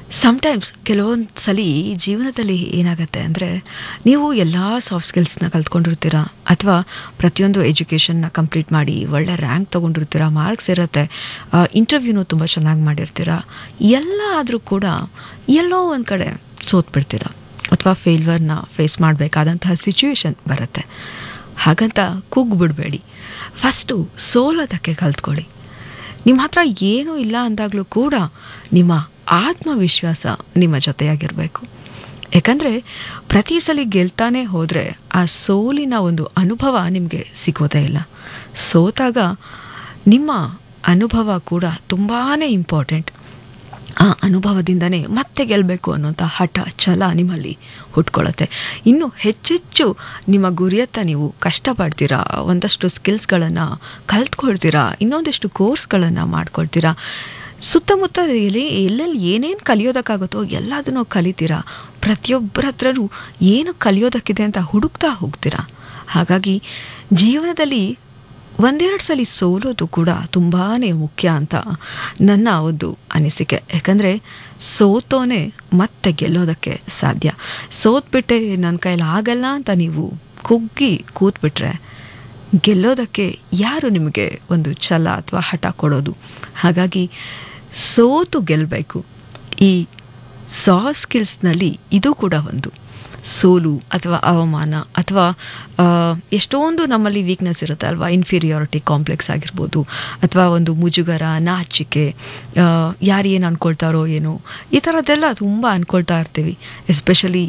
sometimes ಕೆಲವೊಂದು ಸಲ ಜೀವನದಲ್ಲಿ ಏನಾಗುತ್ತೆ ಅಂದರೆ ನೀವು ಎಲ್ಲ ಸಾಫ್ಟ್ ಸ್ಕಿಲ್ಸ್ನ ಕಲ್ತ್ಕೊಂಡಿರ್ತೀರ ಅಥವಾ ಪ್ರತಿಯೊಂದು ಎಜುಕೇಷನ್ನ ಕಂಪ್ಲೀಟ್ ಮಾಡಿ ಒಳ್ಳೆ ರ್ಯಾಂಕ್ ತೊಗೊಂಡಿರ್ತೀರ ಮಾರ್ಕ್ಸ್ ಇರುತ್ತೆ ಇಂಟರ್ವ್ಯೂನು ತುಂಬ ಚೆನ್ನಾಗಿ ಮಾಡಿರ್ತೀರ ಎಲ್ಲ ಆದರೂ ಕೂಡ ಎಲ್ಲೋ ಒಂದು ಕಡೆ ಸೋತ್ಬಿಡ್ತೀರ ಅಥವಾ ಫೇಲ್ವರ್ನ ಫೇಸ್ ಮಾಡಬೇಕಾದಂತಹ ಸಿಚುವೇಶನ್ ಬರುತ್ತೆ ಹಾಗಂತ ಕುಗ್ಬಿಡಬೇಡಿ ಫಸ್ಟು ಸೋಲೋದಕ್ಕೆ ಕಲ್ತ್ಕೊಳ್ಳಿ ನಿಮ್ಮ ಹತ್ರ ಏನೂ ಇಲ್ಲ ಅಂದಾಗಲೂ ಕೂಡ ನಿಮ್ಮ ಆತ್ಮವಿಶ್ವಾಸ ನಿಮ್ಮ ಜೊತೆಯಾಗಿರಬೇಕು ಯಾಕಂದರೆ ಪ್ರತಿ ಸಲ ಗೆಲ್ತಾನೆ ಹೋದರೆ ಆ ಸೋಲಿನ ಒಂದು ಅನುಭವ ನಿಮಗೆ ಸಿಗೋದೇ ಇಲ್ಲ ಸೋತಾಗ ನಿಮ್ಮ ಅನುಭವ ಕೂಡ ತುಂಬಾ ಇಂಪಾರ್ಟೆಂಟ್ ಆ ಅನುಭವದಿಂದನೇ ಮತ್ತೆ ಗೆಲ್ಲಬೇಕು ಅನ್ನೋಂಥ ಹಠ ಛಲ ನಿಮ್ಮಲ್ಲಿ ಹುಟ್ಕೊಳ್ಳುತ್ತೆ ಇನ್ನು ಹೆಚ್ಚೆಚ್ಚು ನಿಮ್ಮ ಗುರಿಯತ್ತ ನೀವು ಕಷ್ಟಪಡ್ತೀರಾ ಒಂದಷ್ಟು ಸ್ಕಿಲ್ಸ್ಗಳನ್ನು ಕಲ್ತ್ಕೊಳ್ತೀರಾ ಇನ್ನೊಂದಿಷ್ಟು ಕೋರ್ಸ್ಗಳನ್ನು ಮಾಡ್ಕೊಳ್ತೀರಾ ಸುತ್ತಮುತ್ತ ಎಲ್ಲಿ ಎಲ್ಲೆಲ್ಲಿ ಏನೇನು ಕಲಿಯೋದಕ್ಕಾಗುತ್ತೋ ಎಲ್ಲದನ್ನೂ ಕಲಿತೀರಾ ಪ್ರತಿಯೊಬ್ಬರ ಹತ್ರನೂ ಏನು ಕಲಿಯೋದಕ್ಕಿದೆ ಅಂತ ಹುಡುಕ್ತಾ ಹೋಗ್ತೀರಾ ಹಾಗಾಗಿ ಜೀವನದಲ್ಲಿ ಒಂದೆರಡು ಸಲ ಸೋಲೋದು ಕೂಡ ತುಂಬಾ ಮುಖ್ಯ ಅಂತ ನನ್ನ ಒಂದು ಅನಿಸಿಕೆ ಯಾಕಂದರೆ ಸೋತೋನೆ ಮತ್ತೆ ಗೆಲ್ಲೋದಕ್ಕೆ ಸಾಧ್ಯ ಸೋತ್ಬಿಟ್ಟೆ ನನ್ನ ಕೈಲಿ ಆಗಲ್ಲ ಅಂತ ನೀವು ಕುಗ್ಗಿ ಕೂತ್ಬಿಟ್ರೆ ಗೆಲ್ಲೋದಕ್ಕೆ ಯಾರು ನಿಮಗೆ ಒಂದು ಛಲ ಅಥವಾ ಹಠ ಕೊಡೋದು ಹಾಗಾಗಿ ಸೋತು ಗೆಲ್ಲಬೇಕು ಈ ಸಾಫ್ಟ್ ಸ್ಕಿಲ್ಸ್ನಲ್ಲಿ ಇದು ಕೂಡ ಒಂದು ಸೋಲು ಅಥವಾ ಅವಮಾನ ಅಥವಾ ಎಷ್ಟೊಂದು ನಮ್ಮಲ್ಲಿ ವೀಕ್ನೆಸ್ ಇರುತ್ತೆ ಅಲ್ವಾ ಇನ್ಫೀರಿಯಾರಿಟಿ ಕಾಂಪ್ಲೆಕ್ಸ್ ಆಗಿರ್ಬೋದು ಅಥವಾ ಒಂದು ಮುಜುಗರ ನಾಚಿಕೆ ಯಾರು ಏನು ಅಂದ್ಕೊಳ್ತಾರೋ ಏನೋ ಈ ಥರದ್ದೆಲ್ಲ ತುಂಬ ಅಂದ್ಕೊಳ್ತಾ ಇರ್ತೀವಿ ಎಸ್ಪೆಷಲಿ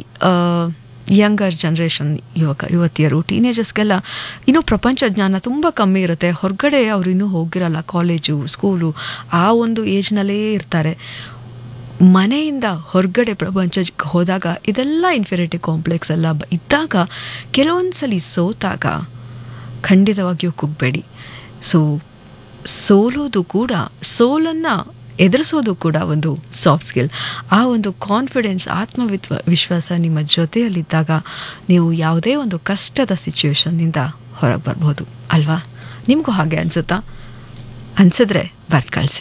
ಯಂಗರ್ ಜನ್ರೇಷನ್ ಯುವಕ ಯುವತಿಯರು ಟೀನೇಜರ್ಸ್ಗೆಲ್ಲ ಇನ್ನೂ ಪ್ರಪಂಚ ಜ್ಞಾನ ತುಂಬ ಕಮ್ಮಿ ಇರುತ್ತೆ ಹೊರಗಡೆ ಅವ್ರು ಇನ್ನೂ ಹೋಗಿರಲ್ಲ ಕಾಲೇಜು ಸ್ಕೂಲು ಆ ಒಂದು ಏಜ್ನಲ್ಲೇ ಇರ್ತಾರೆ ಮನೆಯಿಂದ ಹೊರಗಡೆ ಪ್ರಪಂಚಕ್ಕೆ ಹೋದಾಗ ಇದೆಲ್ಲ ಇನ್ಫಿರಿಟಿ ಕಾಂಪ್ಲೆಕ್ಸ್ ಎಲ್ಲ ಬ ಇದ್ದಾಗ ಕೆಲವೊಂದು ಸಲ ಸೋತಾಗ ಖಂಡಿತವಾಗಿಯೂ ಕುಗ್ಬೇಡಿ ಸೊ ಸೋಲೋದು ಕೂಡ ಸೋಲನ್ನು ಎದುರಿಸೋದು ಕೂಡ ಒಂದು ಸಾಫ್ಟ್ ಸ್ಕಿಲ್ ಆ ಒಂದು ಕಾನ್ಫಿಡೆನ್ಸ್ ಆತ್ಮವಿತ್ವ ವಿಶ್ವಾಸ ನಿಮ್ಮ ಜೊತೆಯಲ್ಲಿದ್ದಾಗ ನೀವು ಯಾವುದೇ ಒಂದು ಕಷ್ಟದ ಸಿಚುವೇಶನ್ನಿಂದ ಹೊರಗೆ ಬರ್ಬೋದು ಅಲ್ವಾ ನಿಮಗೂ ಹಾಗೆ ಅನಿಸುತ್ತಾ ಅನಿಸಿದ್ರೆ ಬರ್ದು ಕಳಿಸಿ